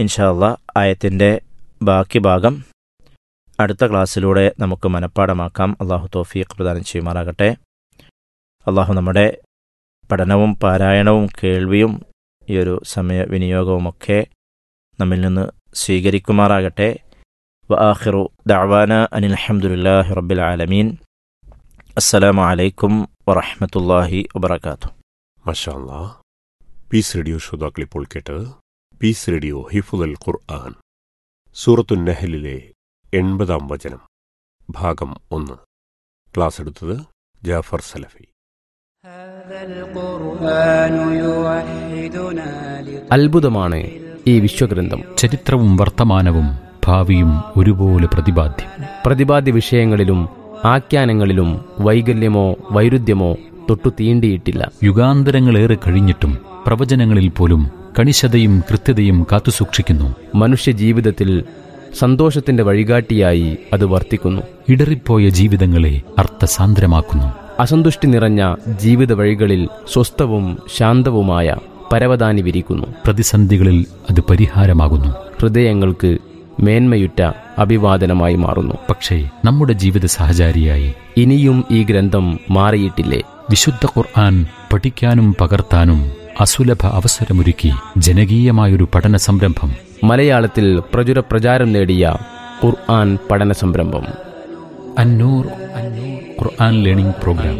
ഇൻഷാല്ല ആയത്തിൻ്റെ ബാക്കി ഭാഗം അടുത്ത ക്ലാസ്സിലൂടെ നമുക്ക് മനഃപ്പാടമാക്കാം അള്ളാഹു തോഫീഖ് പ്രദാനം ചെയ്യുമാറാകട്ടെ അള്ളാഹു നമ്മുടെ പഠനവും പാരായണവും കേൾവിയും ഈ ഒരു സമയ വിനിയോഗവുമൊക്കെ നമ്മിൽ നിന്ന് സ്വീകരിക്കുമാറാകട്ടെ വ ആഖിറു ദഅവാന അനിൽ അൽഹംദുലില്ലാഹി റബ്ബിൽ ആലമീൻ അസ്സലാമു അലൈക്കും വറഹ്മത്തുള്ളാഹി വബറകാതുഹു മഷാല്ലാ പീസ് റേഡിയോ ശ്രോതാക്കൾ ഇപ്പോൾ കേട്ടത് പീസ് റേഡിയോ ഹിഫുദൽ ഖുർആൻ സൂറത്തു നെഹലിലെ എൺപതാം വചനം ഭാഗം ഒന്ന് ക്ലാസ് എടുത്തത് ജാഫർ സലഫി هذا القرآن يوحدنا അത്ഭുതമാണ് ഈ വിശ്വഗ്രന്ഥം ചരിത്രവും വർത്തമാനവും ഭാവിയും ഒരുപോലെ പ്രതിപാദ്യം പ്രതിപാദ്യ വിഷയങ്ങളിലും ആഖ്യാനങ്ങളിലും വൈകല്യമോ വൈരുദ്ധ്യമോ തൊട്ടു തീണ്ടിയിട്ടില്ല യുഗാന്തരങ്ങളേറെ കഴിഞ്ഞിട്ടും പ്രവചനങ്ങളിൽ പോലും കണിശതയും കൃത്യതയും കാത്തുസൂക്ഷിക്കുന്നു മനുഷ്യ ജീവിതത്തിൽ സന്തോഷത്തിന്റെ വഴികാട്ടിയായി അത് വർത്തിക്കുന്നു ഇടറിപ്പോയ ജീവിതങ്ങളെ അർത്ഥസാന്ദ്രമാക്കുന്നു അസന്തുഷ്ടി നിറഞ്ഞ ജീവിത വഴികളിൽ സ്വസ്ഥവും ശാന്തവുമായ പരവതാനി വിരിക്കുന്നു പ്രതിസന്ധികളിൽ അത് പരിഹാരമാകുന്നു ഹൃദയങ്ങൾക്ക് മേന്മയുറ്റ അഭിവാദനമായി മാറുന്നു പക്ഷേ നമ്മുടെ ജീവിത സഹചാരിയായി ഇനിയും ഈ ഗ്രന്ഥം മാറിയിട്ടില്ലേ വിശുദ്ധ ഖുർആൻ പഠിക്കാനും പകർത്താനും അസുലഭ അവസരമൊരുക്കി ജനകീയമായൊരു പഠന സംരംഭം മലയാളത്തിൽ പ്രചുര പ്രചാരം നേടിയ ഖുർആൻ പഠന സംരംഭം അന്നൂർ അന്നൂർ ഖുർആൻ ലേണിംഗ് പ്രോഗ്രാം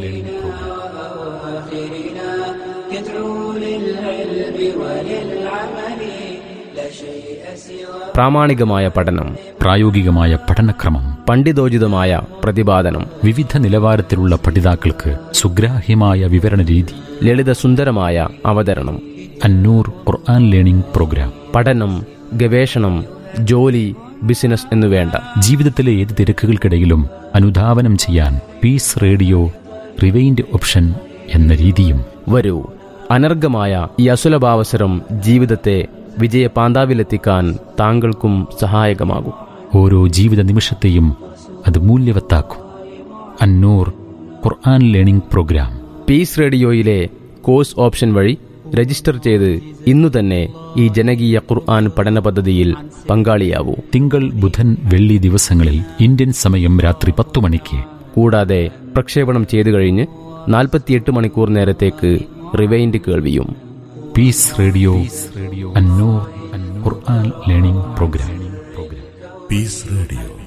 പ്രാമാണികമായ പഠനം പ്രായോഗികമായ പഠനക്രമം പണ്ഡിതോചിതമായ പ്രതിപാദനം വിവിധ നിലവാരത്തിലുള്ള പഠിതാക്കൾക്ക് സുഗ്രാഹ്യമായ വിവരണ രീതി ലളിതസുന്ദരമായ അവതരണം അന്നൂർ ഖുർആൻ ലേണിംഗ് പ്രോഗ്രാം പഠനം ഗവേഷണം ജോലി ബിസിനസ് എന്നു വേണ്ട ജീവിതത്തിലെ ഏത് തിരക്കുകൾക്കിടയിലും അനുധാവനം ചെയ്യാൻ പീസ് റേഡിയോ റിവൈൻഡ് ഓപ്ഷൻ എന്ന രീതിയും വരൂ അനർഘമായ ഈ അസുലഭാവസരം ജീവിതത്തെ വിജയപാന്താവിലെത്തിക്കാൻ താങ്കൾക്കും സഹായകമാകും ഓരോ ജീവിത നിമിഷത്തെയും അത് മൂല്യവത്താക്കും അന്നൂർ ഖുർആൻ ലേണിംഗ് പ്രോഗ്രാം പീസ് റേഡിയോയിലെ കോഴ്സ് ഓപ്ഷൻ വഴി രജിസ്റ്റർ ചെയ്ത് ഇന്നു തന്നെ ഈ ജനകീയ ഖുർആൻ പഠന പദ്ധതിയിൽ പങ്കാളിയാവൂ തിങ്കൾ ബുധൻ വെള്ളി ദിവസങ്ങളിൽ ഇന്ത്യൻ സമയം രാത്രി പത്തു മണിക്ക് കൂടാതെ പ്രക്ഷേപണം ചെയ്തു കഴിഞ്ഞ് നാൽപ്പത്തിയെട്ട് മണിക്കൂർ നേരത്തേക്ക് റിവൈൻഡ് കേൾവിയും പീസ് റേഡിയോ അന്നൂർ ഖുർആൻ ലേണിംഗ് പ്രോഗ്രാം Peace Radio.